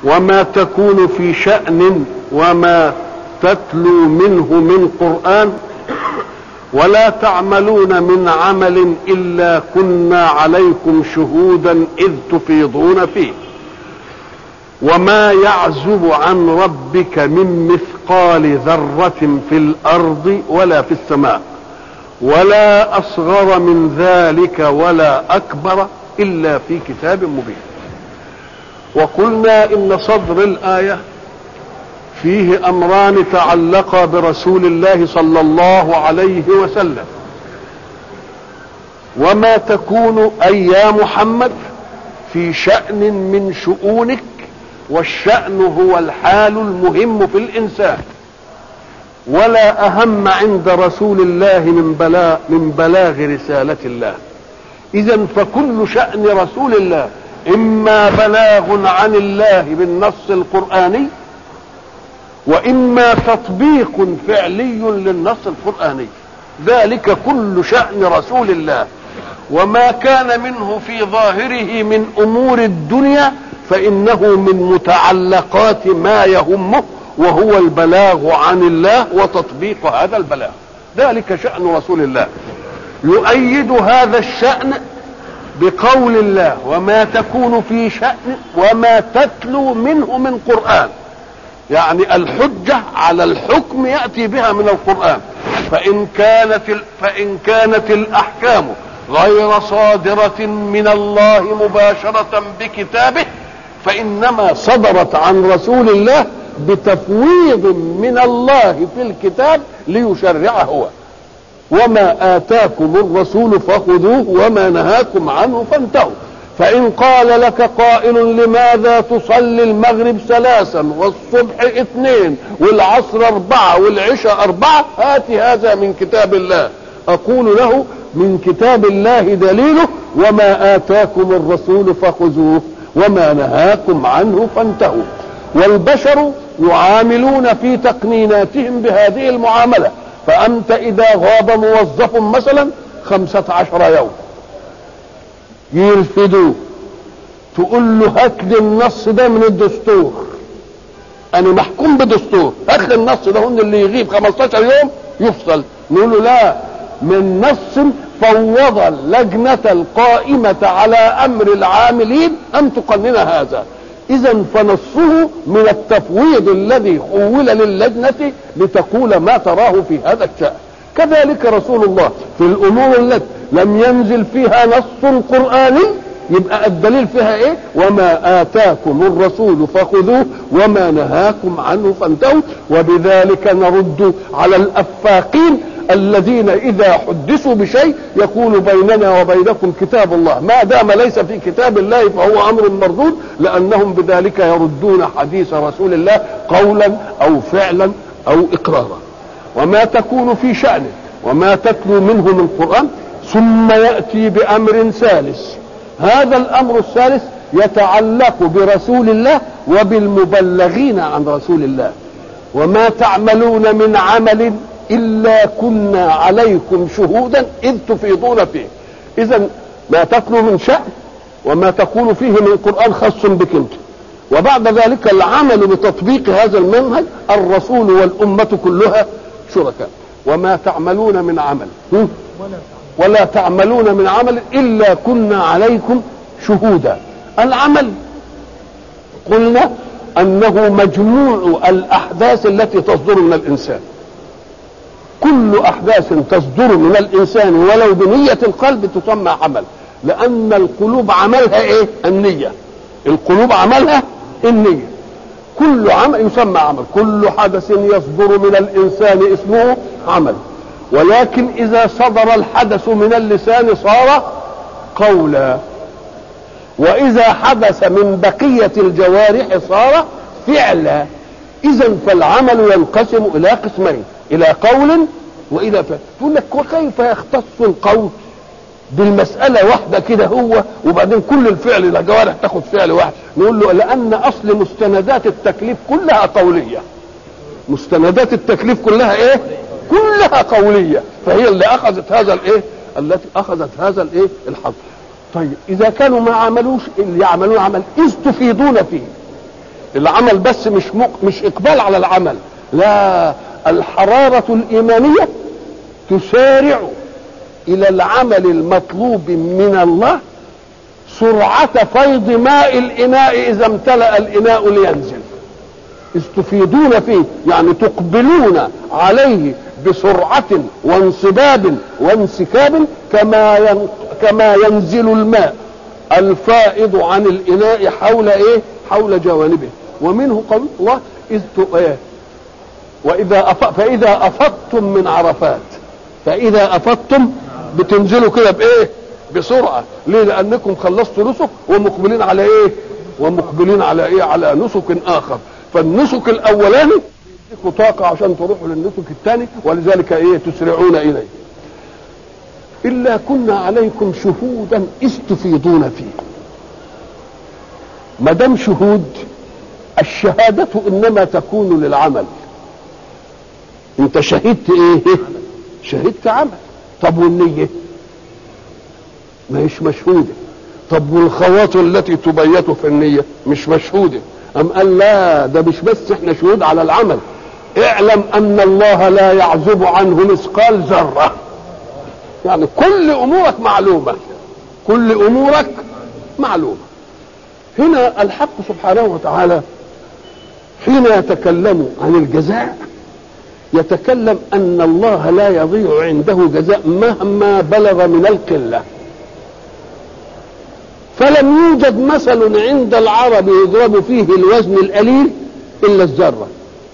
وما تكون في شأن وما تتلو منه من قرآن ولا تعملون من عمل إلا كنا عليكم شهودا إذ تفيضون فيه وما يعزب عن ربك من مثقال ذرة في الأرض ولا في السماء ولا أصغر من ذلك ولا أكبر إلا في كتاب مبين وقلنا إن صدر الآية فيه أمران تعلقا برسول الله صلى الله عليه وسلم وما تكون أي يا محمد في شأن من شؤونك والشأن هو الحال المهم في الإنسان ولا أهم عند رسول الله من بلاغ من بلاغ رسالة الله إذا فكل شأن رسول الله إما بلاغ عن الله بالنص القرآني وإما تطبيق فعلي للنص القرآني ذلك كل شأن رسول الله وما كان منه في ظاهره من أمور الدنيا فإنه من متعلقات ما يهمه وهو البلاغ عن الله وتطبيق هذا البلاغ ذلك شأن رسول الله يؤيد هذا الشأن بقول الله وما تكون في شأن وما تتلو منه من قرآن يعني الحجة على الحكم يأتي بها من القرآن فإن كانت فإن كانت الأحكام غير صادرة من الله مباشرة بكتابه فإنما صدرت عن رسول الله بتفويض من الله في الكتاب ليشرع هو وما آتاكم الرسول فخذوه وما نهاكم عنه فانتهوا فإن قال لك قائل لماذا تصلي المغرب ثلاثا والصبح اثنين والعصر أربعة والعشاء أربعة هات هذا من كتاب الله أقول له من كتاب الله دليله وما آتاكم الرسول فخذوه وما نهاكم عنه فانتهوا والبشر يعاملون في تقنيناتهم بهذه المعاملة فأنت إذا غاب موظف مثلا خمسة عشر يوم يرفدوه تقول له هات لي النص ده من الدستور انا محكوم بدستور هات لي النص ده هون اللي يغيب 15 يوم يفصل نقول له لا من نص فوض اللجنة القائمة على أمر العاملين أن تقنن هذا إذا فنصه من التفويض الذي حول للجنة لتقول ما تراه في هذا الشأن كذلك رسول الله في الأمور التي لم ينزل فيها نص قرآني يبقى الدليل فيها ايه وما آتاكم الرسول فخذوه وما نهاكم عنه فانتهوا وبذلك نرد على الأفاقين الذين إذا حدثوا بشيء يقول بيننا وبينكم كتاب الله ما دام ليس في كتاب الله فهو أمر مردود لأنهم بذلك يردون حديث رسول الله قولا أو فعلا أو إقرارا وما تكون في شأنه وما تتلو منه من قرآن ثم يأتي بأمر ثالث هذا الأمر الثالث يتعلق برسول الله وبالمبلغين عن رسول الله وما تعملون من عمل إلا كنا عليكم شهودا إذ تفيضون فيه إذا ما تتلو من شأن وما تكون فيه من القرآن خاص بك أنت وبعد ذلك العمل بتطبيق هذا المنهج الرسول والأمة كلها شركاء وما تعملون من عمل ولا تعملون من عمل إلا كنا عليكم شهودا العمل قلنا أنه مجموع الأحداث التي تصدر من الإنسان كل أحداث تصدر من الإنسان ولو بنية القلب تسمى عمل لأن القلوب عملها إيه النية القلوب عملها النية كل عمل يسمى عمل كل حدث يصدر من الإنسان اسمه عمل ولكن إذا صدر الحدث من اللسان صار قولا وإذا حدث من بقية الجوارح صار فعلا إذا فالعمل ينقسم إلى قسمين إلى قول وإلى فعل تقول لك وكيف يختص القول بالمسألة واحدة كده هو وبعدين كل الفعل الجوارح تاخد فعل واحد نقول له لأن أصل مستندات التكليف كلها قولية مستندات التكليف كلها إيه؟ كلها قولية فهي اللي أخذت هذا الإيه؟ التي أخذت هذا الإيه؟ الحظ طيب إذا كانوا ما عملوش اللي يعملون عمل إذ تفيضون فيه العمل بس مش مق... مش اقبال على العمل لا الحرارة الإيمانية تسارع إلى العمل المطلوب من الله سرعة فيض ماء الإناء إذا امتلأ الإناء لينزل إذ تفيدون فيه يعني تقبلون عليه بسرعة وانصباب وانسكاب كما ين... كما ينزل الماء الفائض عن الإناء حول إيه؟ حول جوانبه ومنه قول الله إذ ت... إيه؟ وإذا أف... فإذا أفضتم من عرفات فإذا أفضتم بتنزلوا كده بإيه؟ بسرعة ليه؟ لأنكم خلصتوا نسك ومقبلين على إيه؟ ومقبلين على إيه؟ على نسك آخر فالنسك الأولاني يديكوا طاقة عشان تروحوا للنسك الثاني ولذلك إيه؟ تسرعون إليه إلا كنا عليكم شهودا إذ تفيضون فيه ما دام شهود الشهادة إنما تكون للعمل أنت شهدت إيه؟ شهدت عمل طب والنية ما هيش مشهودة طب والخواطر التي تبيت في النية مش مشهودة أم قال لا ده مش بس احنا شهود على العمل اعلم أن الله لا يعزب عنه مثقال ذرة يعني كل أمورك معلومة كل أمورك معلومة هنا الحق سبحانه وتعالى حين يتكلم عن الجزاء يتكلم أن الله لا يضيع عنده جزاء مهما بلغ من القلة فلم يوجد مثل عند العرب يضرب فيه الوزن القليل إلا الذرة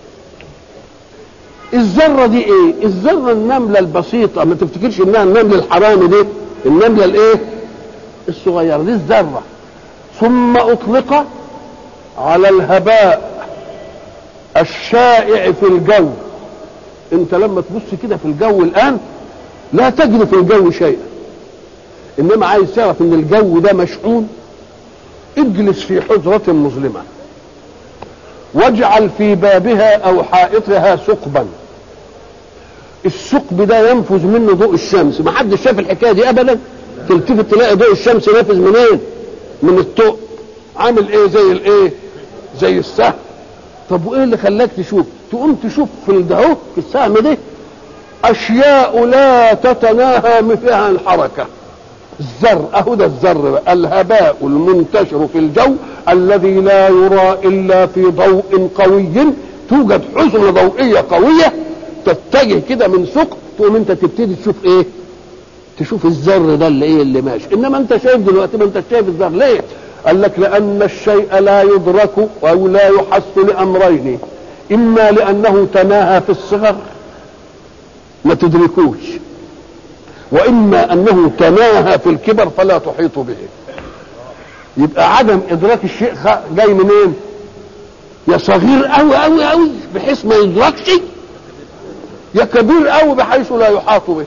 الذرة دي ايه الذرة النملة البسيطة ما تفتكرش انها النملة الحرامي دي النملة الايه الصغيرة دي الذرة ثم اطلق على الهباء الشائع في الجو انت لما تبص كده في الجو الان لا تجد في الجو شيئا انما عايز تعرف ان الجو ده مشحون اجلس في حجرة مظلمة واجعل في بابها او حائطها ثقبا الثقب ده ينفذ منه ضوء الشمس ما حدش شاف الحكايه دي ابدا تلتفت تلاقي ضوء الشمس نافذ منين من الثقب عامل ايه زي الايه زي السهم طب وايه اللي خلاك تشوف تقوم تشوف في الدهو في السهم ده اشياء لا تتناهى فيها الحركه الذر اهو ده الذر بقى الهباء المنتشر في الجو الذي لا يرى الا في ضوء قوي توجد حزمه ضوئيه قويه تتجه كده من ثقب تقوم انت تبتدي تشوف ايه تشوف الذر ده اللي ايه اللي ماشي انما انت شايف دلوقتي ما انت شايف الذر ليه قال لك لان الشيء لا يدرك او لا يحس لامرين اما لانه تناهى في الصغر ما تدركوش واما انه تناهى في الكبر فلا تحيط به يبقى عدم ادراك الشيء جاي منين يا صغير قوي قوي قوي بحيث ما يدركش يا كبير قوي بحيث لا يحاط به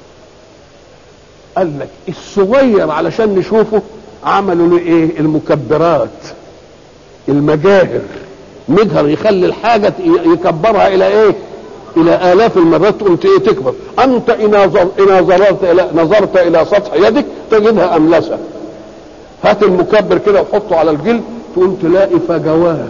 قال لك الصغير علشان نشوفه عملوا له ايه المكبرات المجاهر مجهر يخلي الحاجة يكبرها الى ايه الى الاف المرات تقوم ايه تكبر انت ان نظرت الى نظرت الى سطح يدك تجدها املسه هات المكبر كده وحطه على الجلد تقوم تلاقي فجوات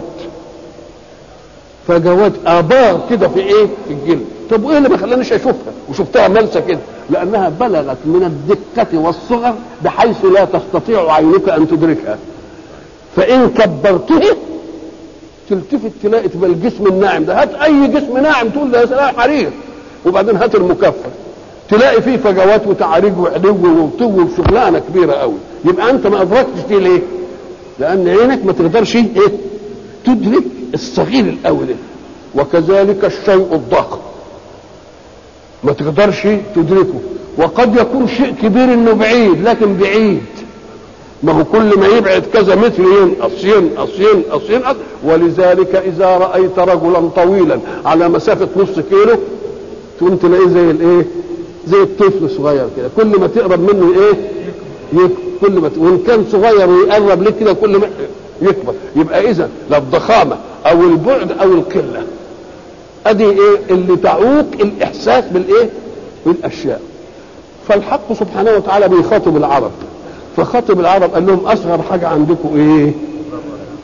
فجوات ابار كده في ايه في الجلد طب وايه اللي ما خلانيش اشوفها وشفتها ملسه كده لانها بلغت من الدقه والصغر بحيث لا تستطيع عينك ان تدركها فان كبرته تلتفت تلاقي تبقى الجسم الناعم ده هات اي جسم ناعم تقول ده يا حرير وبعدين هات المكفر تلاقي فيه فجوات وتعاريج وعلو وطو وشغلانه كبيره قوي يبقى انت ما ادركتش دي ليه؟ لان عينك ما تقدرش ايه؟ تدرك الصغير الاول وكذلك الشيء الضخم ما تقدرش تدركه وقد يكون شيء كبير انه بعيد لكن بعيد ما هو كل ما يبعد كذا متر ينقص ينقص ينقص ينقص ولذلك اذا رايت رجلا طويلا على مسافه نص كيلو تقوم تلاقيه زي الايه؟ زي الطفل الصغير كده كل ما تقرب منه ايه؟ يكبر كل ما ت... وان كان صغير ويقرب لك كده كل ما يكبر يبقى اذا لا الضخامه او البعد او القله ادي ايه اللي تعوق الاحساس بالايه؟ بالاشياء فالحق سبحانه وتعالى بيخاطب العرب فخاطب العرب قال لهم اصغر حاجه عندكم ايه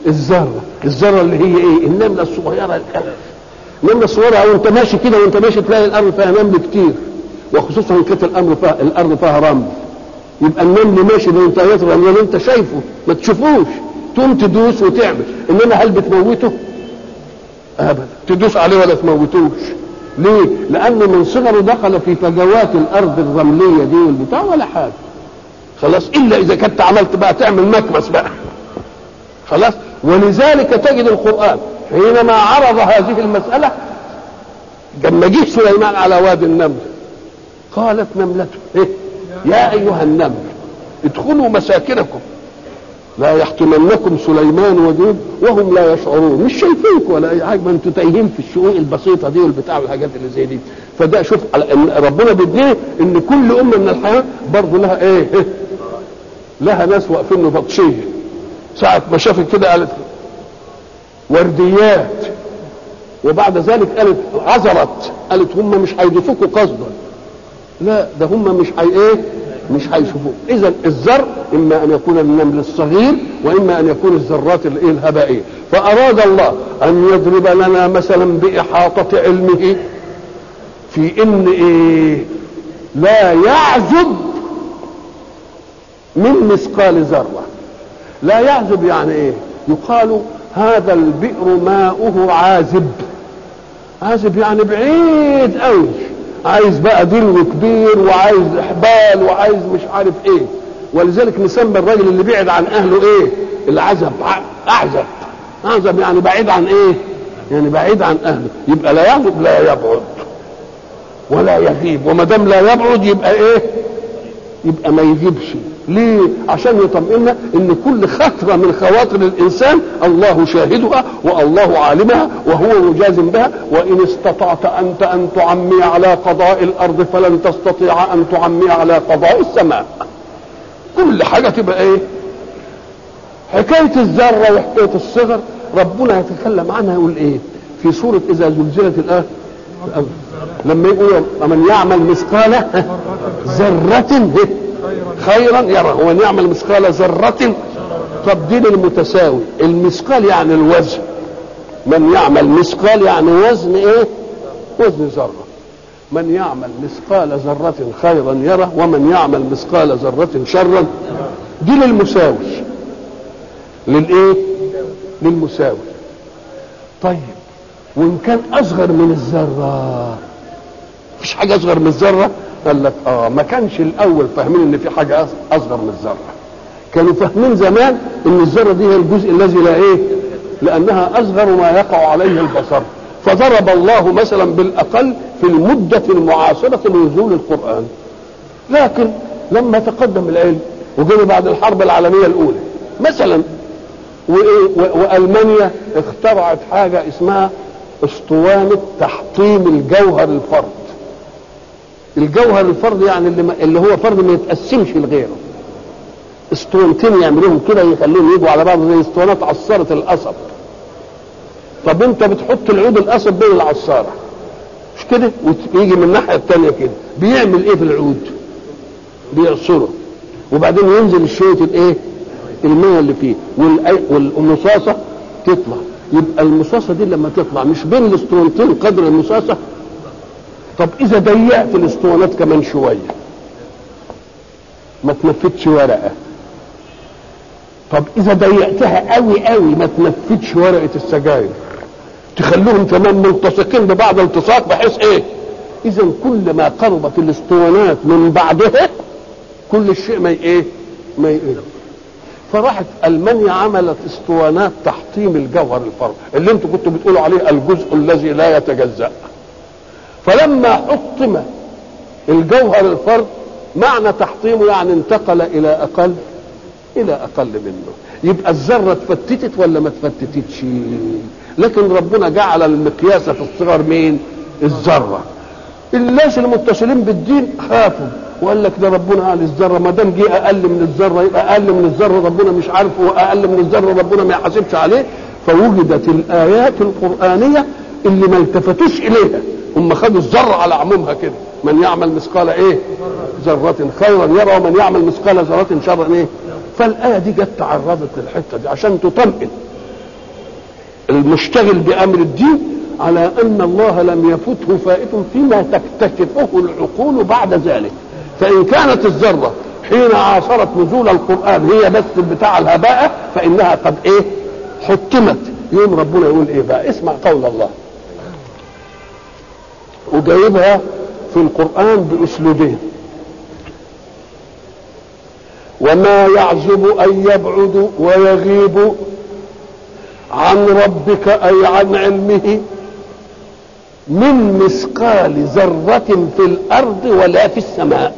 الذره الذره اللي هي ايه النمله الصغيره الالف النمله الصغيره او انت ماشي كده وانت ماشي تلاقي الارض فيها نمل كتير وخصوصا ان كانت الامر فيها الارض فيها رمل يبقى النمل ماشي بامكانيات الرمل اللي انت شايفه ما تشوفوش تقوم تدوس وتعمل انما هل بتموته؟ ابدا تدوس عليه ولا تموتوش ليه؟ لأنه من صغره دخل في فجوات الأرض الرملية دي والبتاع ولا حاجة خلاص إلا إذا كنت عملت بقى تعمل مكبس بقى خلاص ولذلك تجد القرآن حينما عرض هذه المسألة لما جه سليمان على وادي النمل قالت نملته إيه؟ يا أيها النمل ادخلوا مساكنكم لا يحطمنكم سليمان وجود وهم لا يشعرون مش شايفينك ولا اي حاجه ما انتوا تايهين في الشؤون البسيطه دي والبتاع والحاجات اللي زي دي فده شوف ربنا بيديني ان كل امه من الحياه برضه لها ايه لها ناس واقفين بطشيه ساعه ما شافت كده قالت ورديات وبعد ذلك قالت عذرت قالت هم مش هيدفوكوا قصدا لا ده هم مش هي ايه مش هيشوفوه اذا الذر اما ان يكون النمل الصغير واما ان يكون الذرات الايه الهبائيه فاراد الله ان يضرب لنا مثلا باحاطه علمه في ان ايه لا يعزب من مثقال ذره لا يعزب يعني ايه يقال هذا البئر ماؤه عازب عازب يعني بعيد قوي عايز بقى دلو كبير وعايز احبال وعايز مش عارف ايه ولذلك نسمي الراجل اللي بعد عن اهله ايه العزب اعزب اعزب يعني بعيد عن ايه يعني بعيد عن اهله يبقى لا يعزب لا يبعد ولا يغيب وما دام لا يبعد يبقى ايه يبقى ما يجيبش ليه عشان يطمئنا ان كل خطرة من خواطر الانسان الله شاهدها والله عالمها وهو مجاز بها وان استطعت انت ان تعمي على قضاء الارض فلن تستطيع ان تعمي على قضاء السماء كل حاجة تبقى ايه حكاية الذرة وحكاية الصغر ربنا يتكلم عنها يقول ايه في سورة اذا زلزلت الارض لما يقول من يعمل مثقال ذرة خيرا يرى ومن يعمل مثقال ذرة طب دي للمتساوي المثقال يعني الوزن من يعمل مثقال يعني وزن ايه وزن ذرة من يعمل مثقال ذرة خيرا يرى ومن يعمل مثقال ذرة شرا دي للمساوي للايه للمساوي طيب وان كان اصغر من الذره مفيش حاجه اصغر من الذره قال لك اه ما كانش الاول فاهمين ان في حاجه اصغر من الذره كانوا فاهمين زمان ان الذره دي هي الجزء الذي لا ايه لانها اصغر ما يقع عليه البصر فضرب الله مثلا بالاقل في المده المعاصره لنزول القران لكن لما تقدم العلم وجينا بعد الحرب العالميه الاولى مثلا والمانيا اخترعت حاجه اسمها اسطوانه تحطيم الجوهر الفرد الجوهر الفرد يعني اللي, اللي هو فرد ما يتقسمش لغيره اسطوانتين يعملوهم كده يخليهم يجوا على بعض زي اسطوانات عصاره القصب طب انت بتحط العود القصب بين العصاره مش كده ويجي من الناحيه الثانيه كده بيعمل ايه في العود بيعصره وبعدين ينزل شويه الايه الماء اللي فيه والمصاصه تطلع يبقى المصاصه دي لما تطلع مش بين الاسطوانتين قدر المصاصه طب اذا ضيقت الاسطوانات كمان شويه ما تنفتش ورقه طب اذا ضيقتها قوي قوي ما تنفتش ورقه السجاير تخلوهم كمان ملتصقين ببعض التصاق بحيث ايه اذا كل ما قربت الاسطوانات من بعضها كل الشيء ما ايه ما ايه فراحت المانيا عملت اسطوانات تحطيم الجوهر الفرد اللي انتوا كنتوا بتقولوا عليه الجزء الذي لا يتجزأ فلما حطم الجوهر الفرد معنى تحطيمه يعني انتقل الى اقل الى اقل منه يبقى الذره اتفتتت ولا ما اتفتتتش لكن ربنا جعل المقياس في الصغر مين الذره الناس المتصلين بالدين خافوا وقال لك ده ربنا قال الذره ما دام جه اقل من الذره يبقى اقل من الذره ربنا مش عارفه واقل من الذره ربنا ما يحاسبش عليه فوجدت الايات القرانيه اللي ما التفتوش اليها هم خدوا الذره على عمومها كده من يعمل مثقال ايه ذره خيرا يرى ومن يعمل مثقال ذره شرا ايه فالايه دي جت تعرضت للحته دي عشان تطمئن المشتغل بامر الدين على ان الله لم يفته فائت فيما تكتشفه العقول بعد ذلك فان كانت الذره حين عاصرت نزول القران هي بس بتاع الهباء فانها قد ايه حطمت يوم ربنا يقول ايه بقى اسمع قول الله وجايبها في القران باسلوبين وما يعزب ان يبعد ويغيب عن ربك اي عن علمه من مثقال ذرة في الأرض ولا في السماء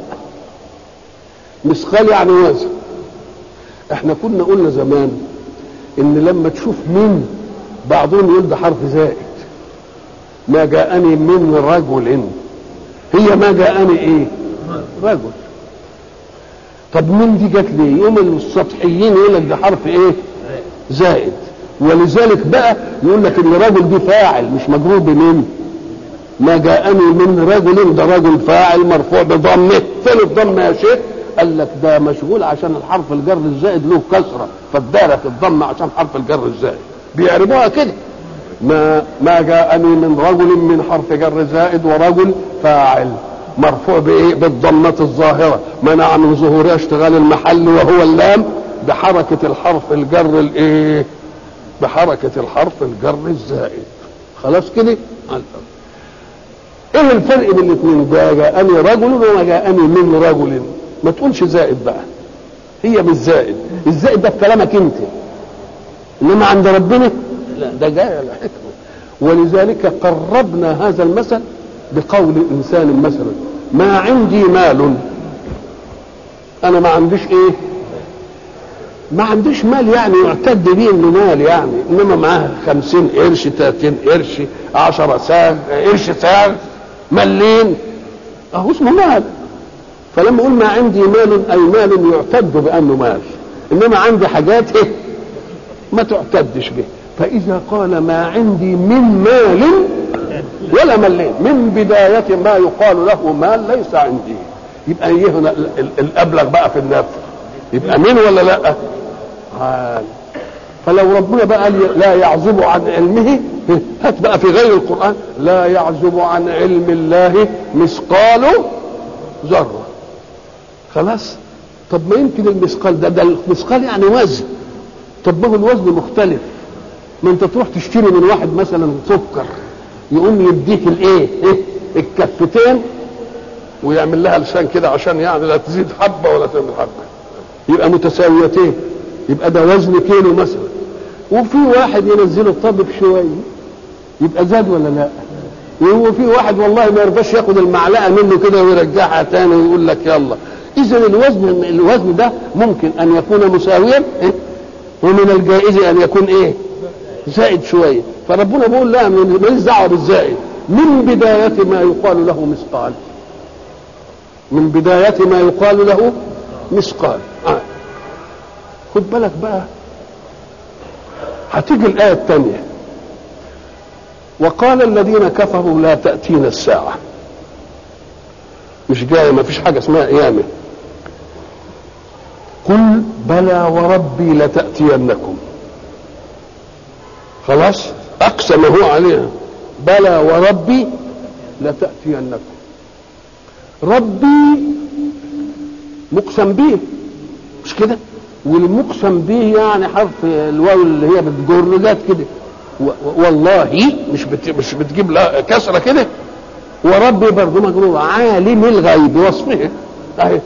مثقال يعني وزن احنا كنا قلنا زمان ان لما تشوف من بعضهم يقول ده حرف زائد ما جاءني من رجل هي ما جاءني ايه رجل طب من دي جت ليه يوم السطحيين يقول لك ده حرف ايه زائد ولذلك بقى يقول لك ان رجل دي فاعل مش مجرور بمن ما جاءني من رجل ده رجل فاعل مرفوع بضمه فين الضمه يا شيخ قال لك ده مشغول عشان الحرف الجر الزائد له كسره فادارت الضمه عشان حرف الجر الزائد بيعربوها كده ما ما جاءني من رجل من حرف جر زائد ورجل فاعل مرفوع بايه بالضمه الظاهره منع من ظهورها اشتغال المحل وهو اللام بحركه الحرف الجر الايه بحركه الحرف الجر الزائد خلاص كده ايه الفرق بين الاثنين ده جاءني رجل وما جاءني من رجل ما تقولش زائد بقى هي مش زائد الزائد ده في كلامك انت انما عند ربنا لا ده جاي على حكمه ولذلك قربنا هذا المثل بقول انسان مثلا ما عندي مال انا ما عنديش ايه ما عنديش مال يعني يعتد به انه مال يعني انما معاه خمسين قرش تلاتين قرش عشرة ساغ قرش ساغ ملين اهو اسمه مال فلما اقول ما عندي مال اي مال يعتد بانه مال انما عندي حاجات ايه ما تعتدش به فاذا قال ما عندي من مال ولا ملين من بداية ما يقال له مال ليس عندي يبقى ايه هنا الابلغ بقى في النفس يبقى مين ولا لا عال فلو ربنا بقى قال لا يعزب عن علمه هات بقى في غير القرآن لا يعزب عن علم الله مثقال ذرة خلاص طب ما يمكن المثقال ده ده المثقال يعني وزن طب ما هو الوزن مختلف ما انت تروح تشتري من واحد مثلا سكر يقوم يديك الايه إيه؟ الكفتين ويعمل لها لسان كده عشان يعني لا تزيد حبه ولا تزيد حبه يبقى متساويتين يبقى ده وزن كيلو مثلا وفي واحد ينزله الطبق شويه يبقى زاد ولا لا وهو في واحد والله ما يرضاش ياخد المعلقه منه كده ويرجعها تاني ويقول لك يلا اذا الوزن الوزن ده ممكن ان يكون مساويا إيه؟ ومن الجائز ان يكون ايه زائد شويه فربنا بيقول لا ماليش دعوه بالزائد من بدايه ما يقال له مثقال من بدايه ما يقال له مثقال آه. خد بالك بقى هتيجي الآية الثانية وقال الذين كفروا لا تأتينا الساعة مش جاية ما فيش حاجة اسمها قيامة قل بلى وربي لتأتينكم خلاص أقسم هو عليها بلى وربي لتأتينكم ربي مقسم به مش كده والمقسم به يعني حرف الواو اللي هي بتجر جت كده والله مش بت مش بتجيب لها كسره كده وربي برضه مجرور عالم الغيب وصفه اهي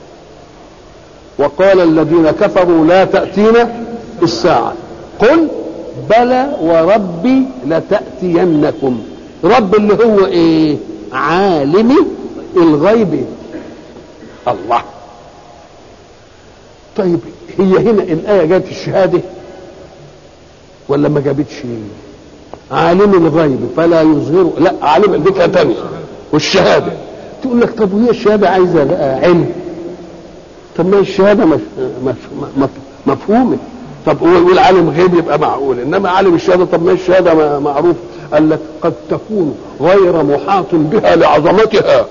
وقال الذين كفروا لا تأتينا الساعة قل بلى وربي لتأتينكم رب اللي هو ايه عالم الغيب الله طيب هي هنا الآية جابت الشهادة ولا ما جابتش عالم الغيب فلا يظهر لا عالم دي كده تانية والشهادة تقول لك طب وهي الشهادة عايزة بقى علم طب ما الشهادة مف... مف... مف... مفهومة طب يقول عالم غيب يبقى معقول انما عالم الشهادة طب ما الشهادة معروف قال لك قد تكون غير محاط بها لعظمتها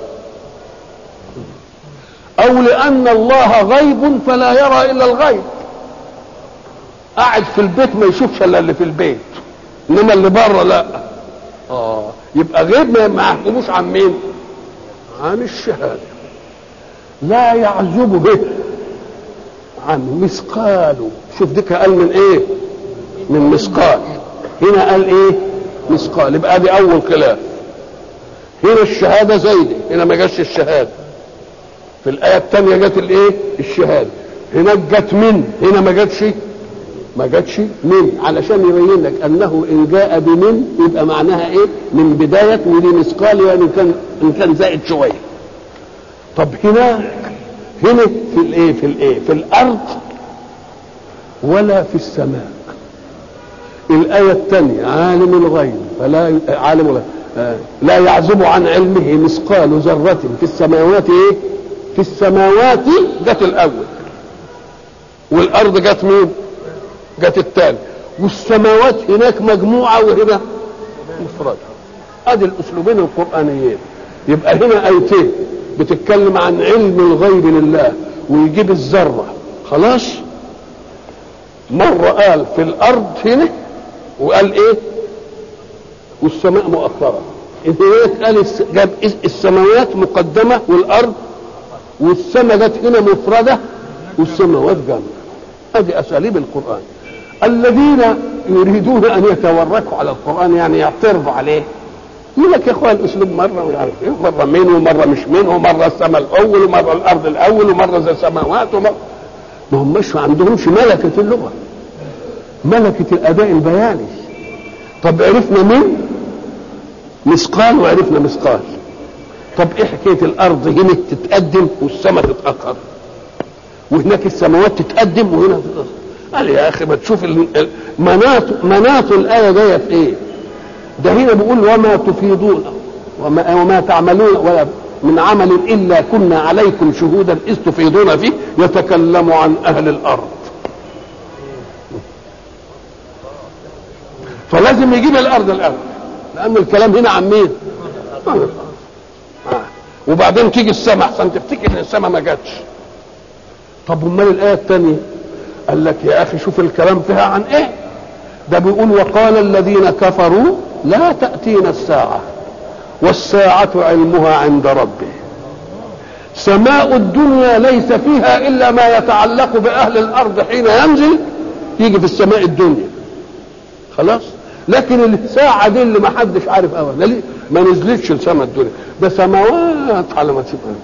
او لان الله غيب فلا يرى الا الغيب قاعد في البيت ما يشوفش الا اللي في البيت انما اللي بره لا اه يبقى غيب ما يحكموش عن مين عن الشهاده لا يعزب به عن مثقال شوف ديك قال من ايه من مثقال هنا قال ايه مثقال يبقى دي اول خلاف هنا الشهاده زايده هنا ما جاش الشهاده في الايه الثانيه جت الايه الشهاده هناك جت من هنا ما جاتش ما جاتش من علشان يبين لك انه ان جاء بمن يبقى معناها ايه من بدايه ودي مثقال يعني كان ان كان زائد شويه طب هنا هنا في الايه في الايه في الارض ولا في السماء الآية الثانية عالم الغيب فلا عالم الغيب لا يعزب عن علمه مثقال ذرة في السماوات ايه؟ في السماوات جت الأول والأرض جت مين؟ جت الثاني والسماوات هناك مجموعة وهنا مفردة ادي الأسلوبين القرآنيين يبقى هنا آيتين بتتكلم عن علم الغيب لله ويجيب الذرة خلاص مرة قال في الأرض هنا وقال إيه والسماء مؤخرة هناك قال جاب السماوات مقدمة والأرض والسماء جت هنا مفردة والسماوات جنب هذه أساليب القرآن الذين يريدون أن يتوركوا على القرآن يعني يعترضوا عليه يقول لك يا اخوان الاسلوب مره مش عارف ايه مره مين ومره مش مين ومره السماء الاول ومره الارض الاول ومره زي السماوات ومره ما هماش ما عندهمش ملكه اللغه ملكه الاداء البياني طب عرفنا مين مثقال وعرفنا مثقال طب ايه حكايه الارض هنا تتقدم والسماء تتاخر وهناك السماوات تتقدم وهنا تتاخر قال يا اخي ما تشوف مناط مناط الايه جايه في ايه ده هنا بيقول وما تفيضون وما, وما تعملون ولا من عمل الا كنا عليكم شهودا اذ تفيضون فيه يتكلم عن اهل الارض فلازم يجيب الارض الاول لان الكلام هنا عن مين عن الارض آه. وبعدين تيجي السماء احسن تفتكر ان السماء ما جاتش طب امال الايه الثانيه قال لك يا اخي شوف الكلام فيها عن ايه ده بيقول وقال الذين كفروا لا تأتينا الساعة والساعة علمها عند ربه سماء الدنيا ليس فيها إلا ما يتعلق بأهل الأرض حين ينزل يجي في السماء الدنيا خلاص لكن الساعة دي اللي ما حدش عارف أبدا ما نزلتش لسماء الدنيا ده سماوات على ما تبقى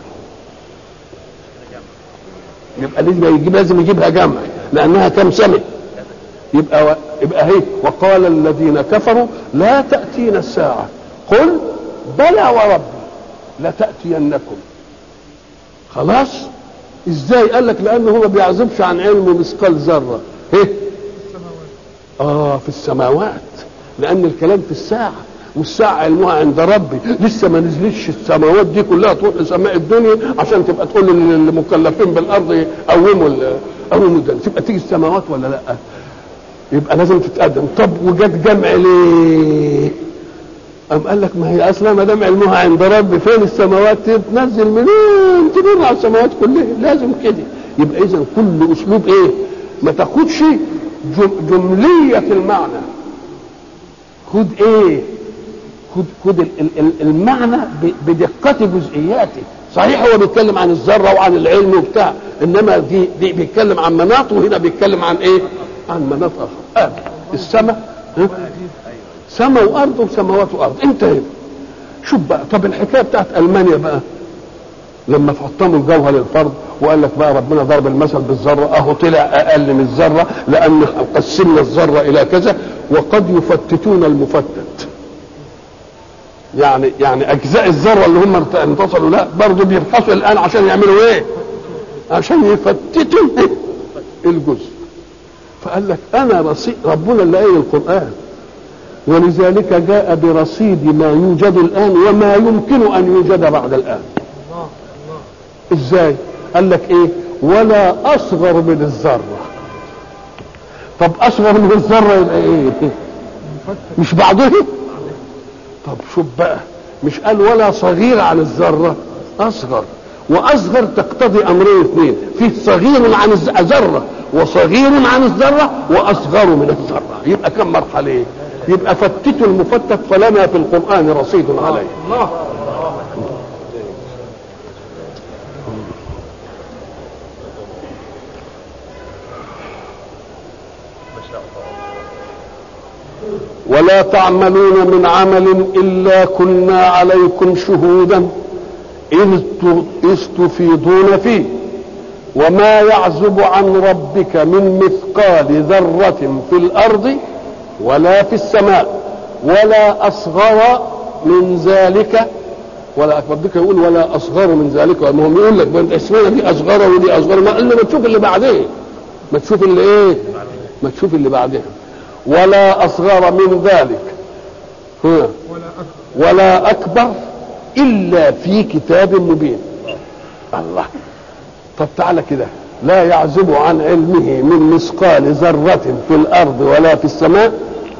يبقى لازم يجيب لازم يجيبها جمع لأنها كم سنة يبقى يبقى هي وقال الذين كفروا لا تأتينا الساعة قل بلى وربي لتأتينكم خلاص ازاي قال لك لانه هو ما بيعزبش عن علمه مثقال ذره ايه اه في السماوات لان الكلام في الساعه والساعة علمها عند ربي لسه ما نزلتش السماوات دي كلها تروح لسماء الدنيا عشان تبقى تقول للمكلفين بالارض قوموا قوموا ده تبقى تيجي السماوات ولا لا يبقى لازم تتقدم طب وجت جمع ليه أم قال لك ما هي اصلا ما دام علمها عند ربي فين السماوات تنزل منين تمر على السماوات كلها لازم كده يبقى اذا كل اسلوب ايه ما تاخدش جملية المعنى خد ايه خد خد المعنى بدقة جزئياته صحيح هو بيتكلم عن الذرة وعن العلم وبتاع انما دي, دي بيتكلم عن مناط وهنا بيتكلم عن ايه عن مناط اخر آه. السماء سماء وارض وسماوات وارض انتهى شوف بقى طب الحكايه بتاعت المانيا بقى لما فطموا الجوهر للفرد وقال لك بقى ربنا ضرب المثل بالذره اهو طلع اقل من الذره لان قسمنا الذره الى كذا وقد يفتتون المفتت يعني يعني اجزاء الذره اللي هم انتصلوا لا برضه بيبحثوا الان عشان يعملوا ايه؟ عشان يفتتوا الجزء فقال لك انا رصيد ربنا اللي قايل القران ولذلك جاء برصيد ما يوجد الان وما يمكن ان يوجد بعد الان ازاي قال لك ايه ولا اصغر من الذره طب اصغر من الذره يبقى ايه مش بعضه طب شوف بقى مش قال ولا صغير عن الذره اصغر واصغر تقتضي امرين اثنين في صغير عن الذره وصغير عن الذره واصغر من الذره يبقى كم مرحله يبقى فتتوا المفتت فلنا في القرآن رصيد عليه الله ولا تعملون من عمل إلا كنا عليكم شهودا إذ إذ تفيضون فيه وما يعزب عن ربك من مثقال ذرة في الأرض ولا في السماء ولا أصغر من ذلك ولا أكبر بك يقول ولا أصغر من ذلك ما هم يقول لك ما اسمنا دي أصغر ودي أصغر ما قال ما تشوف اللي بعدين ما تشوف اللي إيه ما تشوف اللي بعدين ولا أصغر من ذلك ها. ولا أكبر ولا أكبر إلا في كتاب مبين الله طب تعالى كده لا يعزب عن علمه من مثقال ذرة في الأرض ولا في السماء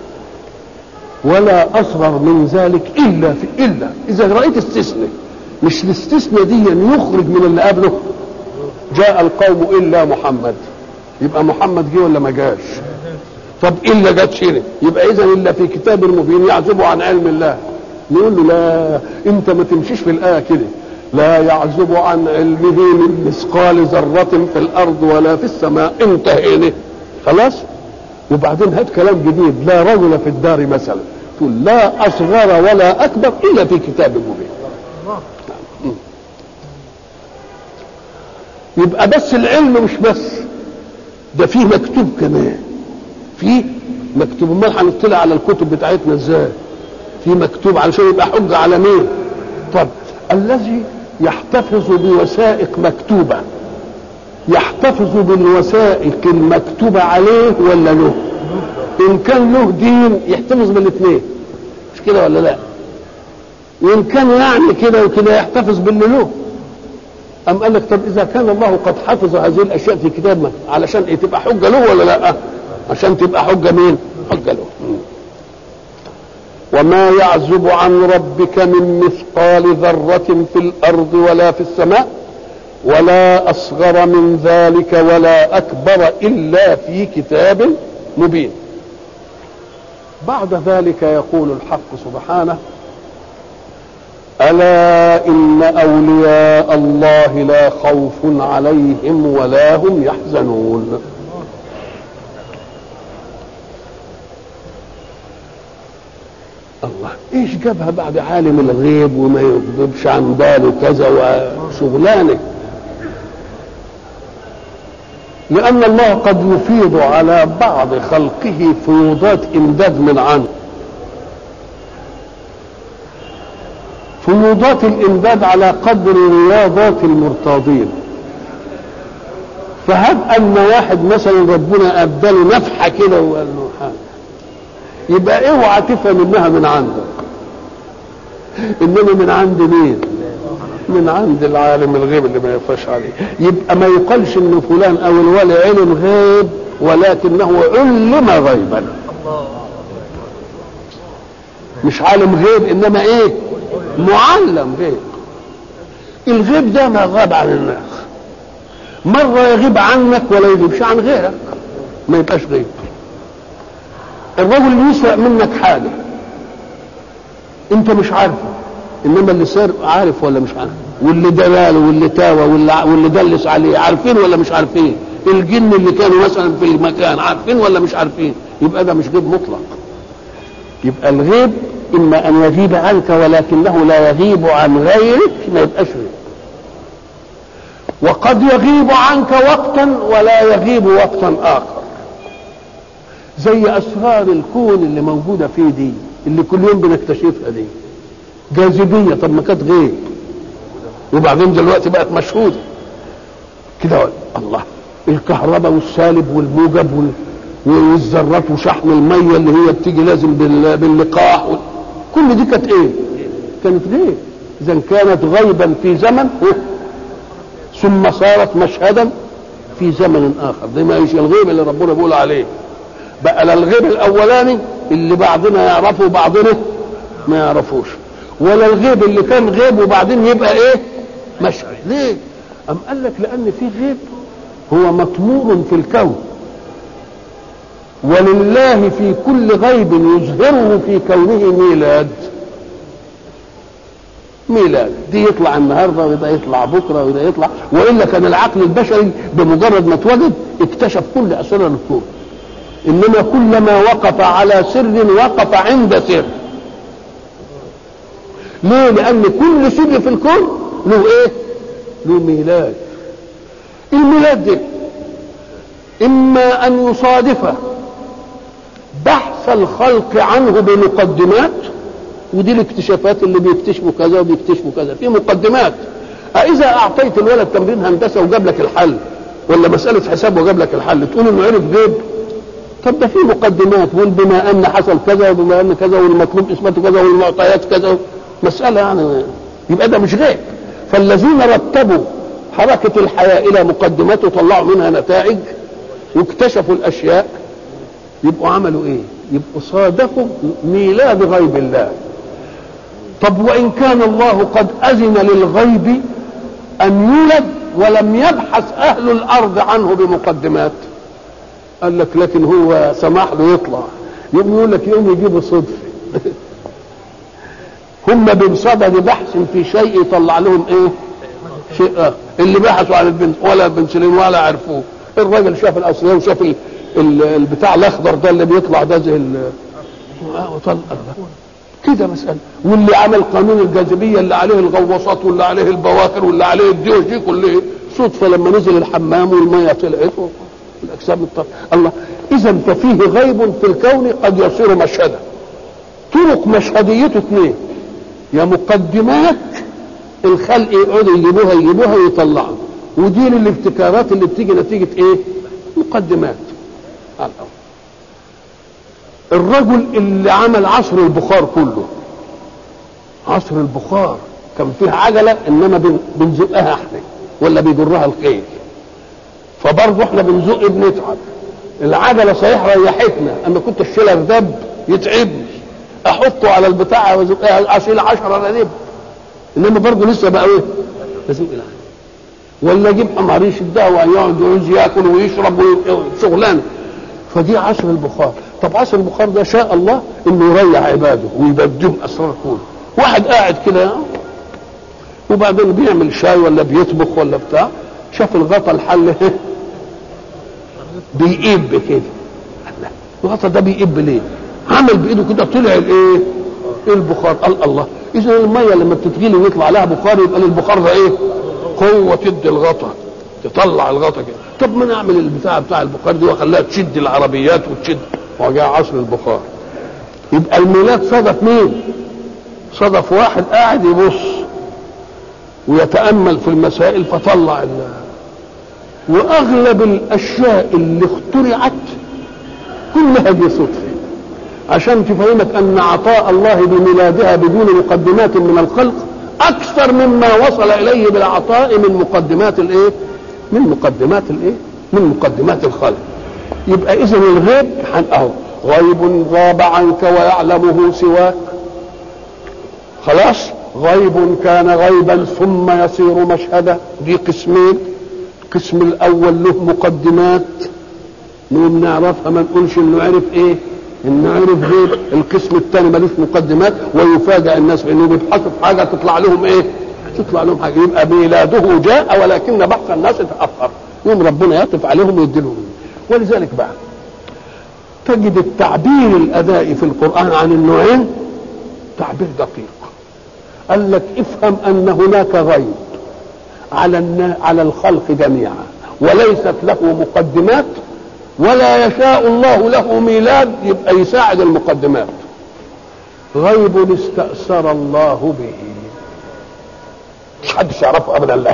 ولا أصغر من ذلك إلا في إلا إذا رأيت استثناء مش الاستثناء دي يخرج من اللي قبله جاء القوم إلا محمد يبقى محمد جه ولا ما جاش طب إلا جت هنا يبقى إذا إلا في كتاب مبين يعزب عن علم الله نقول له لا أنت ما تمشيش في الآية كده لا يعزب عن علمه من مثقال ذرة في الأرض ولا في السماء انتهينا خلاص وبعدين هات كلام جديد لا رجل في الدار مثلا تقول لا أصغر ولا أكبر إلا في كتاب مبين الله يبقى بس العلم مش بس ده فيه مكتوب كمان فيه مكتوب امال هنطلع على الكتب بتاعتنا ازاي في مكتوب علشان يبقى حجه على مين طب الذي يحتفظ بوثائق مكتوبه يحتفظ بالوثائق المكتوبه عليه ولا له ان كان له دين يحتفظ بالاثنين مش كده ولا لا وان كان يعني كده وكده يحتفظ باللي له أم قال لك طب إذا كان الله قد حفظ هذه الأشياء في كتاب علشان إيه تبقى حجة له ولا لا؟ عشان تبقى حجة مين؟ حجة له. وما يعزب عن ربك من مثقال ذرة في الأرض ولا في السماء ولا أصغر من ذلك ولا أكبر إلا في كتاب مبين. بعد ذلك يقول الحق سبحانه ألا إن أولياء الله لا خوف عليهم ولا هم يحزنون الله ايش جابها بعد عالم الغيب وما يغضبش عن باله كذا وشغلانه لأن الله قد يفيض على بعض خلقه فيوضات إمداد من عنه فيوضات الإمداد على قدر رياضات المرتاضين فهب أن واحد مثلا ربنا أبدله نفحة كده وقال له حاجة يبقى اوعى تفهم انها من عندك انما من عند مين من عند العالم الغيب اللي ما يخفاش عليه يبقى ما يقالش ان فلان او الولي علم غيب ولكنه علم غيبا مش عالم غيب انما ايه معلم غيب الغيب ده ما غاب عن الناس مرة يغيب عنك ولا يغيبش عن غيرك ما يبقاش غيب الرجل اللي يسرق منك حاجة انت مش عارفه انما اللي سرق عارف ولا مش عارف واللي دلاله واللي تاوى واللي, واللي دلس عليه عارفين ولا مش عارفين الجن اللي كانوا مثلا في المكان عارفين ولا مش عارفين يبقى ده مش غيب مطلق يبقى الغيب اما ان يغيب عنك ولكنه لا يغيب عن غيرك ما يبقاش غيب وقد يغيب عنك وقتا ولا يغيب وقتا اخر زي اسرار الكون اللي موجوده فيه دي اللي كل يوم بنكتشفها دي جاذبيه طب ما كانت غيب وبعدين دلوقتي بقت مشهوده كده الله الكهرباء والسالب والموجب وال... والذرات وشحن الميه اللي هي بتيجي لازم بال... باللقاح و... كل دي كانت ايه؟ كانت غيب اذا كانت غيبا في زمن ثم صارت مشهدا في زمن اخر ده ما يش الغيب اللي ربنا بيقول عليه بقى لا الغيب الاولاني اللي بعضنا يعرفه وبعضنا ما يعرفوش ولا الغيب اللي كان غيب وبعدين يبقى ايه مشهد ليه ام قال لك لان في غيب هو مطمور في الكون ولله في كل غيب يظهره في كونه ميلاد ميلاد دي يطلع النهارده وده يطلع بكره وده يطلع والا كان العقل البشري بمجرد ما اتوجد اكتشف كل اسرار الكون انما كلما وقف على سر وقف عند سر ليه لان كل سر في الكون له ايه له ميلاد الميلاد ده اما ان يصادف بحث الخلق عنه بمقدمات ودي الاكتشافات اللي بيكتشفوا كذا وبيكتشفوا كذا في مقدمات أإذا أعطيت الولد تمرين هندسة وجاب لك الحل ولا مسألة حساب وجاب لك الحل تقول إنه عرف غيب طب ده في مقدمات وقول بما أن حصل كذا وبما أن كذا والمطلوب إثباته كذا والمعطيات كذا مسألة يعني يبقى ده مش غيب فالذين رتبوا حركة الحياة إلى مقدمات وطلعوا منها نتائج واكتشفوا الأشياء يبقوا عملوا إيه؟ يبقوا صادفوا ميلاد غيب الله طب وإن كان الله قد أذن للغيب أن يولد ولم يبحث أهل الأرض عنه بمقدمات قال لك لكن هو سمح له يطلع يوم يقول لك يوم يجيبوا صدفة هم بصدد بحث في شيء يطلع لهم ايه شيء آه. اللي بحثوا عن البنت ولا البنسلين ولا عرفوه الراجل شاف الاصليه وشاف ال- ال- البتاع الاخضر ده اللي بيطلع ده زي ال- آه، وطلع كده مسألة واللي عمل قانون الجاذبية اللي عليه الغواصات واللي عليه البواخر واللي عليه الديوش دي كله صدفة لما نزل الحمام والمية طلعت الأجسام الطرف الله إذا ففيه غيب في الكون قد يصير مشهدا طرق مشهديته اثنين يا مقدمات الخلق يقعدوا يجيبوها يجيبوها ويطلعوا ودي الابتكارات اللي بتيجي نتيجة ايه؟ مقدمات على الأول. الرجل اللي عمل عصر البخار كله عصر البخار كان فيها عجلة انما بن- بنزقها احنا ولا بيجرها الخيل فبرضه احنا بنزق بنتعب العجلة صحيح ريحتنا اما كنت اشيلها ردب يتعبني احطه على البتاع وازقها اشيل 10 ردب انما برضه لسه بقى ايه بزق العجلة ولا اجيب حماريش الدواء يقعد يعوز ياكل ويشرب وشغلانه فدي عصر البخار طب عصر البخار ده شاء الله انه يريح عباده ويبدهم اسرار كله واحد قاعد كده وبعدين بيعمل شاي ولا بيطبخ ولا بتاع شاف الغطا الحل بيقب كده الله، الغطا ده بيقب ليه عمل بايده كده طلع الايه البخار قال الله اذا الميه لما بتتغلي ويطلع لها بخار يبقى للبخار ده ايه قوه تدي الغطا تطلع الغطا كده طب ما نعمل البتاع بتاع البخار دي واخليها تشد العربيات وتشد وجاء عصر البخار يبقى الميلاد صدف مين صدف واحد قاعد يبص ويتامل في المسائل فطلع ال واغلب الاشياء اللي اخترعت كلها دي صدفه عشان تفهمك ان عطاء الله بميلادها بدون مقدمات من الخلق اكثر مما وصل اليه بالعطاء من مقدمات الايه من مقدمات الايه من مقدمات الخلق يبقى اذا الغيب حن اهو غيب غاب عنك ويعلمه سواك خلاص غيب كان غيبا ثم يصير مشهدا دي قسمين القسم الاول له مقدمات نقوم نعرفها ما نقولش انه عرف ايه انه عرف غيب القسم الثاني ملوش مقدمات ويفاجئ الناس بانه بيبحثوا في حاجه تطلع لهم ايه تطلع لهم حاجه يبقى ميلاده جاء ولكن بحث الناس تاخر يوم ربنا يعطف عليهم ويدي لهم ولذلك بقى تجد التعبير الادائي في القران عن النوعين تعبير دقيق قال لك افهم ان هناك غيب على النا... على الخلق جميعا وليست له مقدمات ولا يشاء الله له ميلاد يبقى يساعد المقدمات غيب استأثر الله به مش حد يعرفه ابدا له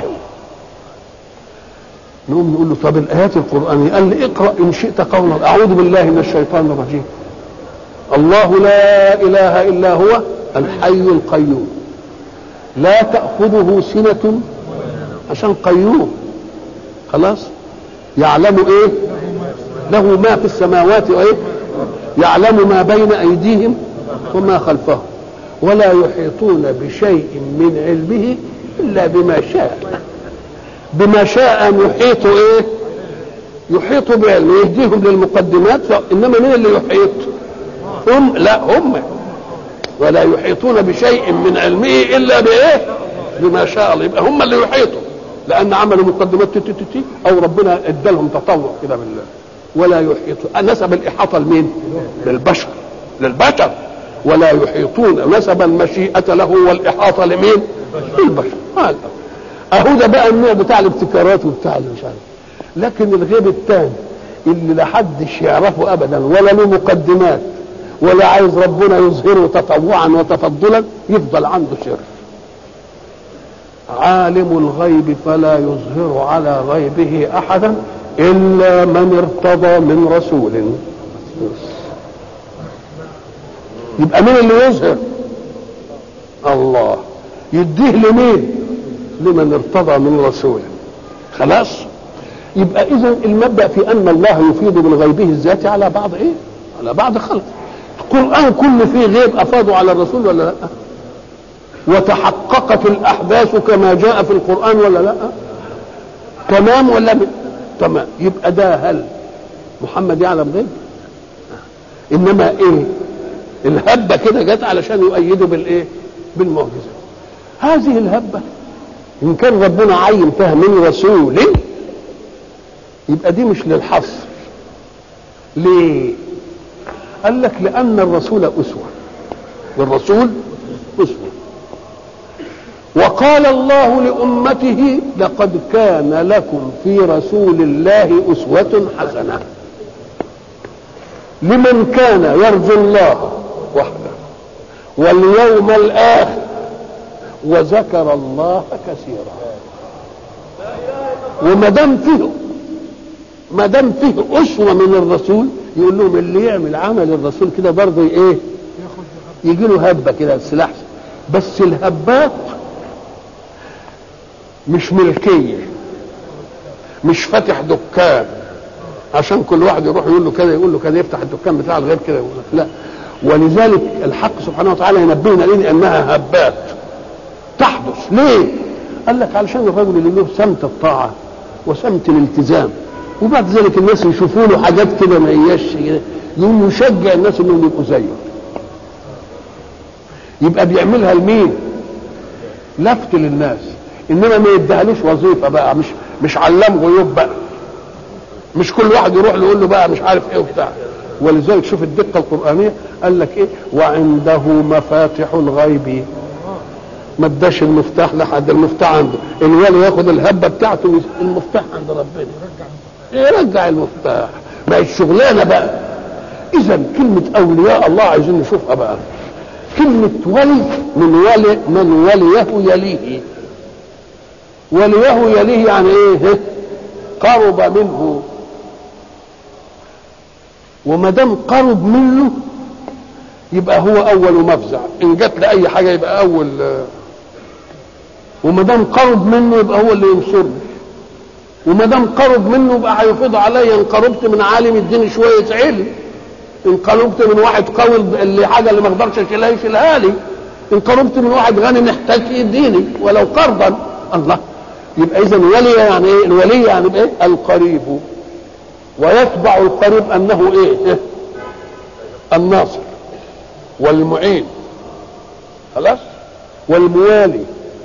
نقوم نقول له طب الايات القرانيه قال لي اقرا ان شئت قولا اعوذ بالله من الشيطان الرجيم الله لا اله الا هو الحي القيوم لا تاخذه سنه عشان قيوم خلاص يعلم ايه له ما في السماوات وايه يعلم ما بين ايديهم وما خلفهم ولا يحيطون بشيء من علمه الا بما شاء بما شاء ان يحيطوا ايه يحيطوا بعلم يهديهم للمقدمات انما مين اللي يحيط هم لا هم ولا يحيطون بشيء من علمه الا بايه بما شاء الله يبقى هم اللي يحيطوا لان عملوا مقدمات تي تي تي تي او ربنا ادالهم تطوع كده بالله ولا يحيطون نسب الاحاطه لمين للبشر للبشر ولا يحيطون نسب المشيئه له والاحاطه لمين للبشر هذا اهو ده بقى النوع بتاع الابتكارات وبتاع اللي مش عارف لكن الغيب الثاني اللي لا حدش يعرفه ابدا ولا له مقدمات ولا عايز ربنا يظهره تطوعا وتفضلا يفضل عنده سر عالم الغيب فلا يظهر على غيبه احدا الا من ارتضى من رسول يبقى مين اللي يظهر الله يديه لمين لمن ارتضى من رسول خلاص يبقى اذا المبدا في ان الله يفيد من غيبه الذاتي على بعض ايه على بعض خلقه القران كله فيه غيب افاضوا على الرسول ولا لا وتحققت الاحداث كما جاء في القران ولا لا تمام ولا ب... تمام يبقى ده هل محمد يعلم غيب انما ايه الهبه كده جت علشان يؤيدوا بالايه بالمعجزه هذه الهبه ان كان ربنا عين فيها من رسول يبقى دي مش للحصر ليه قال لك لان الرسول اسوه والرسول اسوه وقال الله لامته لقد كان لكم في رسول الله اسوه حسنه لمن كان يرجو الله وحده واليوم الاخر وذكر الله كثيرا وما دام فيه ما دام فيه اسوه من الرسول يقول لهم اللي يعمل عمل الرسول كده برضه ايه يجي له هبه كده السلاح بس الهبات مش ملكيه مش فاتح دكان عشان كل واحد يروح يقول له كده يقول له كده يفتح الدكان بتاع الغير كده يقول لك لا ولذلك الحق سبحانه وتعالى ينبهنا لنا انها هبات تحدث ليه؟ قال لك علشان الرجل اللي له سمت الطاعه وسمت الالتزام وبعد ذلك الناس يشوفوا له حاجات كده ما هياش يقوم يشجع الناس انهم يبقوا زيه يبقى بيعملها لمين؟ لفت للناس انما ما يديهالوش وظيفه بقى مش مش علام غيوب بقى مش كل واحد يروح له يقول له بقى مش عارف ايه وبتاع ولذلك شوف الدقه القرانيه قال لك ايه وعنده مفاتح الغيب ما اداش المفتاح لحد المفتاح عنده الولي ياخد الهبه بتاعته المفتاح عند ربنا يرجع المفتاح ما الشغلانه بقى اذا كلمه اولياء الله عايزين نشوفها بقى كلمه ولي من ولي من وليه يليه وليه يليه يعني ايه قرب منه وما دام قرب منه يبقى هو اول مفزع ان جت لاي حاجه يبقى اول وما دام قرب منه يبقى هو اللي ينصرني وما دام قرب منه يبقى هيفيض عليا ان قربت من عالم يديني شويه علم ان قربت من واحد قوي اللي حاجه اللي ما اقدرش اشيلها يشيلها لي ان قربت من واحد غني محتاج يديني ولو قرضا الله يبقى اذا ولي يعني ايه الولي يعني ايه القريب ويتبع القريب انه ايه, إيه؟ الناصر والمعين خلاص والموالي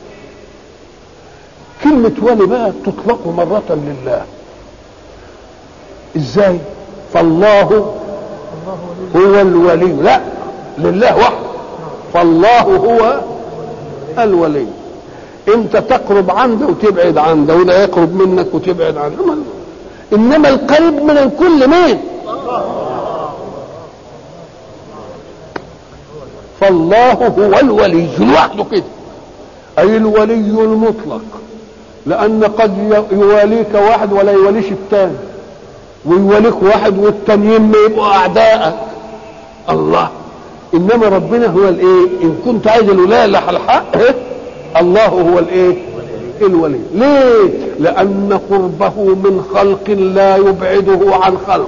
كلمة ولي بقى تطلق مرة لله ازاي فالله هو الولي لا لله وحده فالله هو الولي انت تقرب عنده وتبعد عنده وده يقرب منك وتبعد عنه انما القريب من الكل مين فالله هو الولي لوحده كده اي الولي المطلق لان قد يواليك واحد ولا يواليش الثاني ويواليك واحد والتانيين ما يبقوا اعداءك الله انما ربنا هو الايه ان كنت عايز الولايه اللي على الحق إيه؟ الله هو الايه الولي ليه لان قربه من خلق لا يبعده عن خلق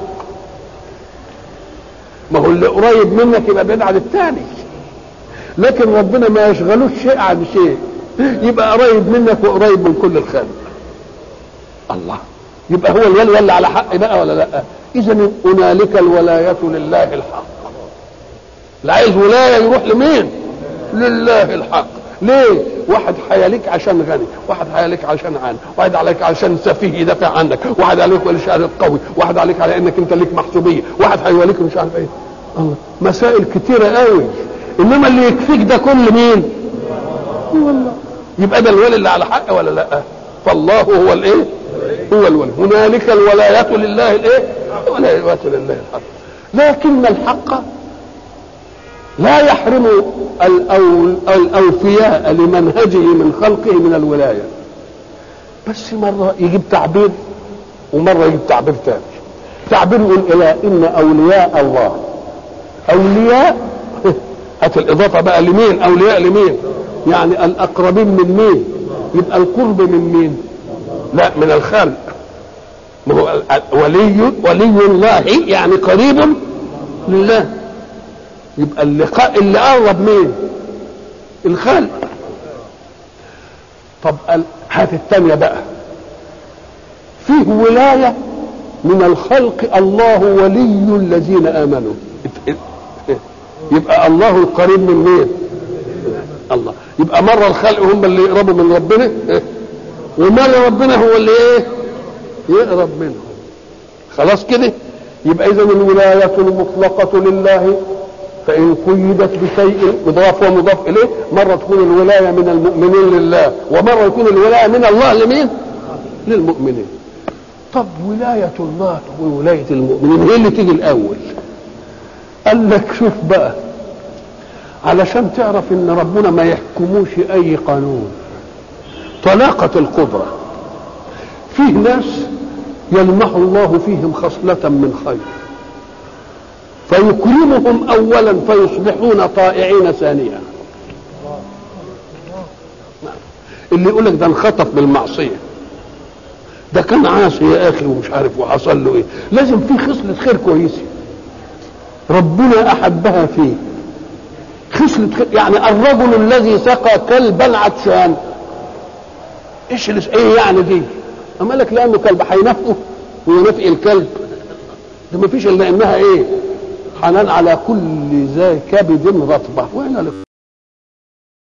ما هو اللي قريب منك يبقى بعيد عن الثاني لكن ربنا ما يشغلوش شيء عن شيء يبقى قريب منك وقريب من كل الخلق الله يبقى هو الولي ولا على حق بقى ولا لا اذا هنالك الولايه لله الحق اللي عايز ولايه يروح لمين لله الحق ليه واحد حياليك عشان غني واحد حياليك عشان عن واحد عليك عشان سفيه يدافع عنك واحد عليك علشان قوي واحد عليك على انك انت ليك محسوبيه واحد هيوليك مش عارف ايه الله مسائل كتيره قوي انما اللي يكفيك ده كل مين هو الله يبقى ده الولي اللي على حق ولا لا فالله هو الايه هو الولي هنالك الولاية لله الايه الولاية لله الحق لكن الحق لا يحرم الأوفياء لمنهجه من خلقه من الولاية بس مرة يجيب تعبير ومرة يجيب تعبير ثاني تعبير يقول إلى إن أولياء الله أولياء هات الإضافة بقى لمين أولياء لمين يعني الأقربين من مين يبقى القرب من مين لا من الخلق ما هو ولي ولي الله يعني قريب لله يبقى اللي اللي قرب مين الخلق طب هات الثانية بقى فيه ولاية من الخلق الله ولي الذين آمنوا يبقى الله القريب من مين الله يبقى مرة الخلق هم اللي يقربوا من ربنا ومرة ربنا هو اللي ايه يقرب منهم خلاص كده يبقى اذا الولاية المطلقة لله فإن قيدت بشيء مضاف ومضاف إليه مرة تكون الولاية من المؤمنين لله ومرة يكون الولاية من الله لمين؟ للمؤمنين طب ولاية الله وولاية المؤمنين هي اللي تيجي الأول قال لك شوف بقى علشان تعرف ان ربنا ما يحكموش اي قانون طلاقة القدرة فيه ناس يلمح الله فيهم خصلة من خير فيكرمهم اولا فيصبحون طائعين ثانيا اللي يقول لك ده انخطف بالمعصيه ده كان عاصي يا اخي ومش عارف وحصل له ايه لازم في خصله خير كويسه ربنا احبها فيه خصله خير يعني الرجل الذي سقى كلبا عطشان ايش ايه يعني دي اما لك لانه كلب هينفقه وينفق الكلب ده ما فيش الا انها ايه حنان على كل ذا كبد رطبه وين